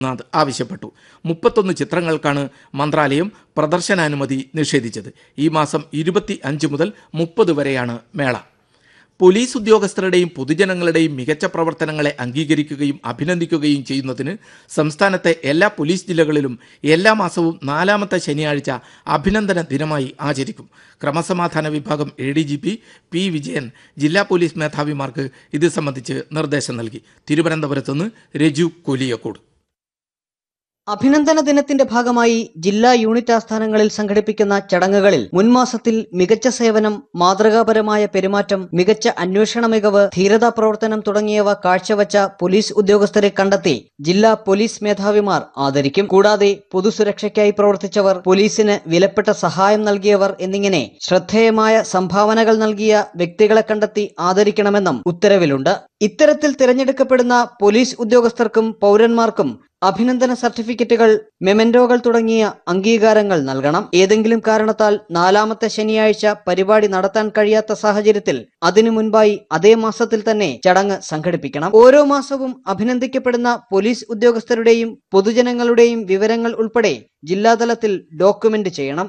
നാഥ് ആവശ്യപ്പെട്ടു മുപ്പത്തൊന്ന് ചിത്രങ്ങൾക്കാണ് മന്ത്രാലയം പ്രദർശനാനുമതി നിഷേധിച്ചത് ഈ മാസം ഇരുപത്തി അഞ്ച് മുതൽ മുപ്പത് വരെയാണ് മേള പോലീസ് ഉദ്യോഗസ്ഥരുടെയും പൊതുജനങ്ങളുടെയും മികച്ച പ്രവർത്തനങ്ങളെ അംഗീകരിക്കുകയും അഭിനന്ദിക്കുകയും ചെയ്യുന്നതിന് സംസ്ഥാനത്തെ എല്ലാ പോലീസ് ജില്ലകളിലും എല്ലാ മാസവും നാലാമത്തെ ശനിയാഴ്ച അഭിനന്ദന ദിനമായി ആചരിക്കും ക്രമസമാധാന വിഭാഗം A D G P P Vijayan ജില്ലാ പോലീസ് മേധാവിമാർക്ക് ഇത് സംബന്ധിച്ച് നിർദ്ദേശം നൽകി തിരുവനന്തപുരത്ത് നിന്ന് രജു കൊലിയക്കോട് അഭിനന്ദന ദിനത്തിന്റെ ഭാഗമായി ജില്ലാ യൂണിറ്റ് ആസ്ഥാനങ്ങളിൽ സംഘടിപ്പിക്കുന്ന ചടങ്ങുകളിൽ മുൻമാസത്തിൽ മികച്ച സേവനം മാതൃകാപരമായ പെരുമാറ്റം മികച്ച അന്വേഷണ മികവ് ധീരതാ പ്രവർത്തനം തുടങ്ങിയവ കാഴ്ചവച്ച പോലീസ് ഉദ്യോഗസ്ഥരെ കണ്ടെത്തി ജില്ലാ പോലീസ് മേധാവിമാർ ആദരിക്കും കൂടാതെ പൊതുസുരക്ഷയ്ക്കായി പ്രവർത്തിച്ചവർ പോലീസിന് വിലപ്പെട്ട സഹായം നൽകിയവർ എന്നിങ്ങനെ ശ്രദ്ധേയമായ സംഭാവനകൾ നൽകിയ വ്യക്തികളെ കണ്ടെത്തി ആദരിക്കണമെന്നും ഉത്തരവിലുണ്ട് ഇത്തരത്തിൽ തിരഞ്ഞെടുക്കപ്പെടുന്ന പോലീസ് ഉദ്യോഗസ്ഥർക്കും പൗരന്മാർക്കും അഭിനന്ദന സർട്ടിഫിക്കറ്റുകൾ മെമന്റോകൾ തുടങ്ങിയ അംഗീകാരങ്ങൾ നൽകണം ഏതെങ്കിലും കാരണത്താൽ നാലാമത്തെ ശനിയാഴ്ച പരിപാടി നടത്താൻ കഴിയാത്ത സാഹചര്യത്തിൽ അതിനു മുൻപായി അതേ മാസത്തിൽ തന്നെ ചടങ്ങ് സംഘടിപ്പിക്കണം ഓരോ മാസവും അഭിനന്ദിക്കപ്പെടുന്ന പോലീസ് ഉദ്യോഗസ്ഥരുടെയും പൊതുജനങ്ങളുടെയും വിവരങ്ങൾ ഉൾപ്പെടെ ജില്ലാതലത്തിൽ ഡോക്യുമെന്റ് ചെയ്യണം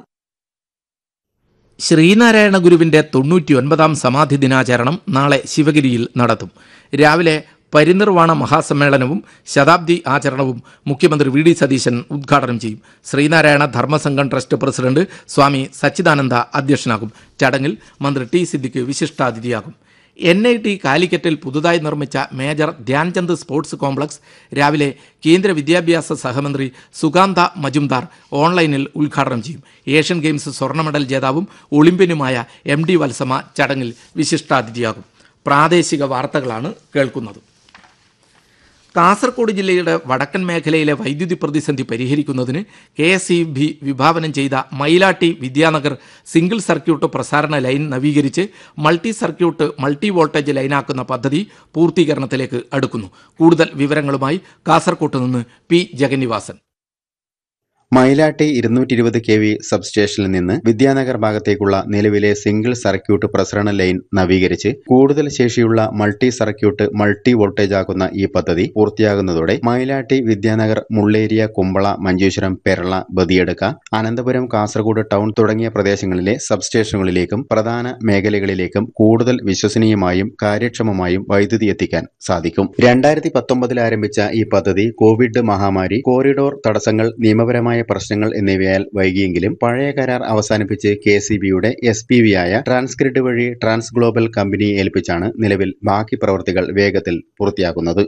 ശ്രീനാരായണ ഗുരുവിന്റെ തൊണ്ണൂറ്റി ഒൻപതാം സമാധി ദിനാചരണം നാളെ ശിവഗിരിയിൽ നടത്തും രാവിലെ പരിനിർവാണ മഹാസമ്മേളനവും ശതാബ്ദി ആചരണവും മുഖ്യമന്ത്രി വി ഡി സതീശൻ ഉദ്ഘാടനം ചെയ്യും ശ്രീനാരായണ ധർമ്മസംഘം ട്രസ്റ്റ് പ്രസിഡന്റ് സ്വാമി സച്ചിദാനന്ദ അധ്യക്ഷനാകും ചടങ്ങിൽ മന്ത്രി ടി സിദ്ദിഖ് വിശിഷ്ടാതിഥിയാകും എൻ ഐ ടി കാലിക്കറ്റിൽ പുതുതായി നിർമ്മിച്ച മേജർ ധ്യാൻചന്ദ് സ്പോർട്സ് കോംപ്ലക്സ് രാവിലെ കേന്ദ്ര വിദ്യാഭ്യാസ സഹമന്ത്രി സുഗാന്ത മജുംദാർ ഓൺലൈനിൽ ഉദ്ഘാടനം ചെയ്യും ഏഷ്യൻ ഗെയിംസ് സ്വർണ്ണ മെഡൽ ജേതാവും ഒളിമ്പ്യനുമായ എം ഡി വത്സമ ചടങ്ങിൽ വിശിഷ്ടാതിഥിയാകും പ്രാദേശിക വാർത്തകളാണ് കേൾക്കുന്നത് കാസർഗോഡ് ജില്ലയുടെ വടക്കൻ മേഖലയിലെ വൈദ്യുതി പ്രതിസന്ധി പരിഹരിക്കുന്നതിന് കെ എസ് ഇ ബി വിഭാവനം ചെയ്ത മയിലാട്ടി വിദ്യാനഗർ സിംഗിൾ സർക്യൂട്ട് പ്രസാരണ ലൈൻ നവീകരിച്ച് മൾട്ടി സർക്യൂട്ട് മൾട്ടി വോൾട്ടേജ് ലൈനാക്കുന്ന പദ്ധതി പൂർത്തീകരണത്തിലേക്ക് അടുക്കുന്നു കൂടുതൽ വിവരങ്ങളുമായി കാസർകോട്ട് നിന്ന് പി ജഗന്നിവാസൻ മയിലാട്ടി ഇരുന്നൂറ്റി ഇരുപത് കെ വി സബ്സ്റ്റേഷനിൽ നിന്ന് വിദ്യാനഗർ ഭാഗത്തേക്കുള്ള നിലവിലെ സിംഗിൾ സർക്യൂട്ട് പ്രസരണ ലൈൻ നവീകരിച്ച് കൂടുതൽ ശേഷിയുള്ള മൾട്ടി സർക്യൂട്ട് മൾട്ടി വോൾട്ടേജ് ആക്കുന്ന ഈ പദ്ധതി പൂർത്തിയാകുന്നതോടെ മയിലാട്ടി വിദ്യാനഗർ മുള്ളേരിയ കുമ്പള മഞ്ചേശ്വരം പെരള ബദിയടുക്ക അനന്തപുരം കാസർഗോഡ് ടൗൺ തുടങ്ങിയ പ്രദേശങ്ങളിലെ സബ്സ്റ്റേഷനുകളിലേക്കും പ്രധാന മേഖലകളിലേക്കും കൂടുതൽ വിശ്വസനീയമായും കാര്യക്ഷമമായും വൈദ്യുതി എത്തിക്കാൻ സാധിക്കും രണ്ടായിരത്തി പത്തൊമ്പതിൽ ആരംഭിച്ച ഈ പദ്ധതി കോവിഡ് മഹാമാരി കോറിഡോർ തടസ്സങ്ങൾ നിയമപരമായ പ്രശ്നങ്ങൾ എന്നിവയാൽ വൈകിയെങ്കിലും പഴയ കരാർ അവസാനിപ്പിച്ച് കെ സി ബിയുടെ എസ് പി വി ആയ ട്രാൻസ്ക്രിഡ് വഴി ട്രാൻസ് ഗ്ലോബൽ കമ്പനിയെ ഏൽപ്പിച്ചാണ് നിലവിൽ ബാക്കി പ്രവൃത്തികൾ വേഗത്തിൽ പൂർത്തിയാക്കുന്നത്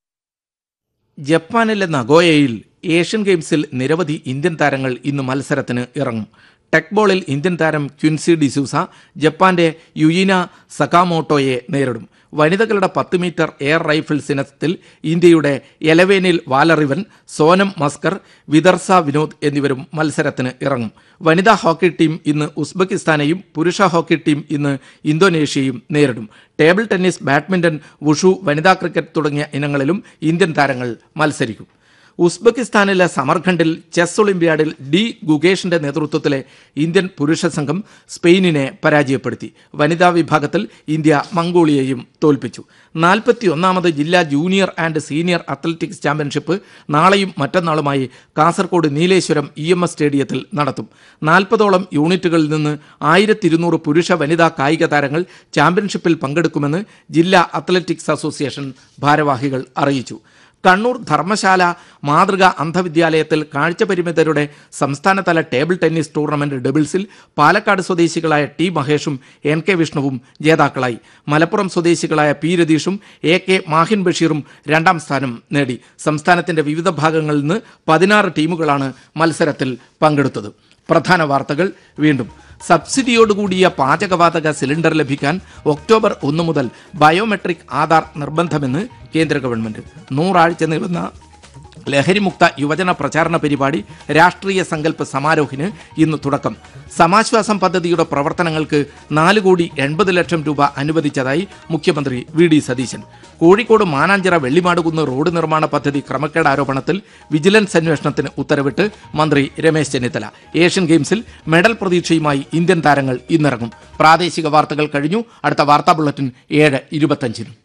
ജപ്പാനിലെ നഗോയയിൽ ഏഷ്യൻ ഗെയിംസിൽ നിരവധി ഇന്ത്യൻ താരങ്ങൾ ഇന്ന് മത്സരത്തിന് ഇറങ്ങും ടെക് ബോളിൽ ഇന്ത്യൻ താരം ക്വിൻസി ഡിസൂസ ജപ്പാന്റെ യുയിന സക്കാമോട്ടോയെ നേരിടും വനിതകളുടെ പത്ത് മീറ്റർ എയർ റൈഫിൾസ് ഇനത്തിൽ ഇന്ത്യയുടെ എലവേനിൽ വാലറിവൻ സോനം മസ്കർ വിദർസ വിനോദ് എന്നിവരും മത്സരത്തിന് ഇറങ്ങും വനിതാ ഹോക്കി ടീം ഇന്ന് ഉസ്ബെക്കിസ്ഥാനെയും പുരുഷ ഹോക്കി ടീം ഇന്ന് ഇന്തോനേഷ്യയും നേരിടും ടേബിൾ ടെന്നീസ് ബാഡ്മിന്റൺ വുഷു വനിതാ ക്രിക്കറ്റ് തുടങ്ങിയ ഇനങ്ങളിലും ഇന്ത്യൻ താരങ്ങൾ മത്സരിക്കും ഉസ്ബെക്കിസ്ഥാനിലെ സമർഖണ്ഡിൽ ചെസ് ഒളിമ്പ്യാഡിൽ ഡി ഗുഗേഷിന്റെ നേതൃത്വത്തിലെ ഇന്ത്യൻ പുരുഷ സംഘം സ്പെയിനിനെ പരാജയപ്പെടുത്തി വനിതാ വിഭാഗത്തിൽ ഇന്ത്യ മംഗോളിയയും തോൽപ്പിച്ചു നാൽപ്പത്തിയൊന്നാമത് ജില്ലാ junior and senior athletics championship നാളെയും മറ്റന്നാളുമായി Kasaragod Nileshwaram E M S സ്റ്റേഡിയത്തിൽ നടത്തും നാൽപ്പതോളം യൂണിറ്റുകളിൽ നിന്ന് ആയിരത്തി ഇരുന്നൂറ് പുരുഷ വനിതാ കായിക താരങ്ങൾ ചാമ്പ്യൻഷിപ്പിൽ പങ്കെടുക്കുമെന്ന് ജില്ലാ അത്ലറ്റിക്സ് അസോസിയേഷൻ ഭാരവാഹികൾ അറിയിച്ചു കണ്ണൂർ ധർമ്മശാല മാതൃക അന്ധവിദ്യാലയത്തിൽ കാഴ്ചപരിമിതരുടെ സംസ്ഥാനതല ടേബിൾ ടെന്നീസ് ടൂർണമെന്റ് ഡബിൾസിൽ പാലക്കാട് സ്വദേശികളായ ടി മഹേഷും എൻ കെ വിഷ്ണുവും ജേതാക്കളായി മലപ്പുറം സ്വദേശികളായ പി രതീഷും എ കെ മാഹിൻ ബഷീറും രണ്ടാം സ്ഥാനം നേടി സംസ്ഥാനത്തിന്റെ വിവിധ ഭാഗങ്ങളിൽ നിന്ന് പതിനാറ് ടീമുകളാണ് മത്സരത്തിൽ പങ്കെടുത്തത് പ്രധാന വാർത്തകൾ വീണ്ടും സബ്സിഡിയോടുകൂടിയ പാചകവാതക സിലിണ്ടർ ലഭിക്കാൻ ഒക്ടോബർ ഒന്ന് മുതൽ ബയോമെട്രിക് ആധാർ നിർബന്ധമെന്ന് കേന്ദ്ര ഗവൺമെന്റ് നൂറാഴ്ച നീളുന്ന ലഹരിമുക്ത യുവജന പ്രചാരണ പരിപാടി രാഷ്ട്രീയ സങ്കല്പ സമാരോഹിന് ഇന്ന് തുടക്കം സമാശ്വാസം പദ്ധതിയുടെ പ്രവർത്തനങ്ങൾക്ക് നാല് കോടി എൺപത് ലക്ഷം രൂപ അനുവദിച്ചതായി മുഖ്യമന്ത്രി V D Satheesan Kozhikode Mananchira Vellimadukunnu road നിർമ്മാണ പദ്ധതി ക്രമക്കേട് ആരോപണത്തിൽ വിജിലൻസ് അന്വേഷണത്തിന് ഉത്തരവിട്ട് മന്ത്രി രമേശ് ചെന്നിത്തല ഏഷ്യൻ ഗെയിംസിൽ മെഡൽ പ്രതീക്ഷയുമായി ഇന്ത്യൻ താരങ്ങൾ ഇന്നിറങ്ങും പ്രാദേശിക വാർത്തകൾ കഴിഞ്ഞു അടുത്ത വാർത്താ ബുള്ളറ്റിൻ ഏഴ് ഇരുപത്തഞ്ചിനും